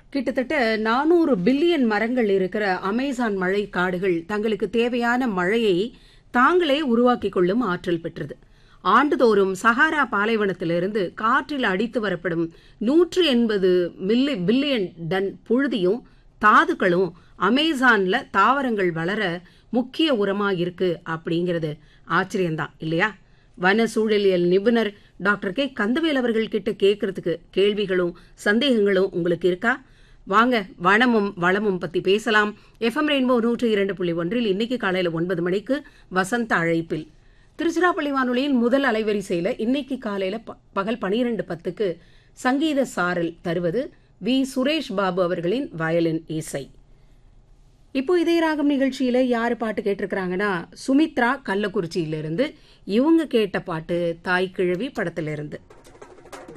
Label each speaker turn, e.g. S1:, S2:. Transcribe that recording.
S1: கிட்டத்தட்ட நானூறு பில்லியன் மரங்கள் இருக்கிற அமேசான் மழை காடுகள் தங்களுக்கு தேவையான மழையை தாங்களே உருவாக்கிக் கொள்ளும் ஆற்றல் பெற்றது ஆண்டுதோறும் சஹாரா பாலைவனத்திலிருந்து காற்றில் அடித்து வரப்படும் நூற்று எண்பது மில்லி பில்லியன் டன் புழுதியும் தாதுக்களும் அமேசான்ல தாவரங்கள் வளர முக்கிய உரமா இருக்கு அப்படிங்கிறது ஆச்சரியம்தான் இல்லையா வன சூழலியல் நிபுணர் டாக்டர் கே கந்தவேல் அவர்கள் கிட்ட கேட்கறதுக்கு கேள்விகளும் சந்தேகங்களும் உங்களுக்கு இருக்கா வாங்க வனமும் வளமும் பத்தி பேசலாம் எஃப்எம் ரெயின்போ நூற்று இரண்டு புள்ளி ஒன்றில் இன்னைக்கு காலையில ஒன்பது மணிக்கு வசந்த அழைப்பில் திருச்சிராப்பள்ளி வானொலியின் முதல் அலைவரிசையில இன்னைக்கு காலையில ப- பகல் பனிரெண்டு பத்துக்கு சங்கீத சாரல் தருவது வி சுரேஷ் பாபு அவர்களின் வயலின் இசை இப்போ இதே ராகம் நிகழ்ச்சியில யாரு பாட்டு கேட்டிருக்கிறாங்கன்னா சுமித்ரா கள்ளக்குறிச்சியிலிருந்து இவங்க கேட்ட பாட்டு தாய் கிழவி படத்திலிருந்து